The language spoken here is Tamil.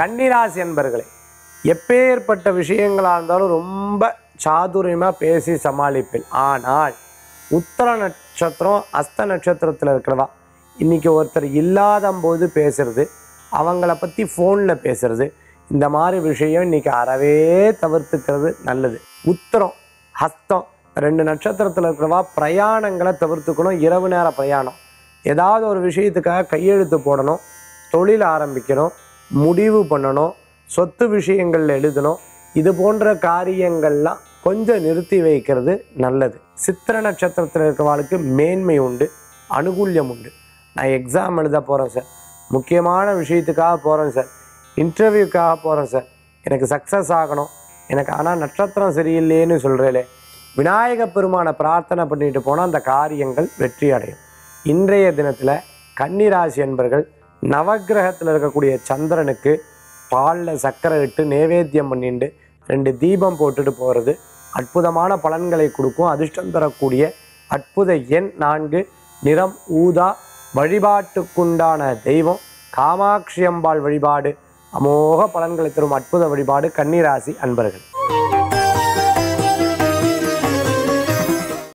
கன்னிராசி என்பர்களே எப்பேற்பட்ட விஷயங்களாக இருந்தாலும் ரொம்ப சாதுரியமாக பேசி சமாளிப்பேன் ஆனால் உத்தர நட்சத்திரம் அஸ்த நட்சத்திரத்தில் இருக்கிறவா இன்னைக்கு ஒருத்தர் இல்லாத போது பேசுறது அவங்கள பற்றி ஃபோனில் பேசுறது இந்த மாதிரி விஷயம் இன்னைக்கு அறவே தவிர்த்துக்கிறது நல்லது உத்தரம் ஹஸ்தம் ரெண்டு நட்சத்திரத்தில் இருக்கிறவா பிரயாணங்களை தவிர்த்துக்கணும் இரவு நேர பிரயாணம் ஏதாவது ஒரு விஷயத்துக்காக கையெழுத்து போடணும் தொழில் ஆரம்பிக்கணும் முடிவு பண்ணணும் சொத்து விஷயங்கள் எழுதணும் இது போன்ற காரியங்கள்லாம் கொஞ்சம் நிறுத்தி வைக்கிறது நல்லது சித்திர நட்சத்திரத்தில் இருக்கிறவாளுக்கு மேன்மை உண்டு அனுகூல்யம் உண்டு நான் எக்ஸாம் எழுத போகிறேன் சார் முக்கியமான விஷயத்துக்காக போகிறேன் சார் இன்டர்வியூக்காக போகிறேன் சார் எனக்கு சக்ஸஸ் ஆகணும் எனக்கு ஆனால் நட்சத்திரம் சரியில்லையேன்னு சொல்கிறேலே விநாயக பெருமானை பிரார்த்தனை பண்ணிட்டு போனால் அந்த காரியங்கள் வெற்றி அடையும் இன்றைய தினத்தில் கன்னிராசி என்பர்கள் நவக்கிரகத்தில் இருக்கக்கூடிய சந்திரனுக்கு பாலில் சர்க்கரை இட்டு நேவேத்தியம் பண்ணிட்டு ரெண்டு தீபம் போட்டுட்டு போகிறது அற்புதமான பலன்களை கொடுக்கும் அதிர்ஷ்டம் தரக்கூடிய அற்புத எண் நான்கு நிறம் ஊதா வழிபாட்டுக்குண்டான தெய்வம் காமாட்சி அம்பாள் வழிபாடு அமோக பலன்களை தரும் அற்புத வழிபாடு கன்னிராசி அன்பர்கள்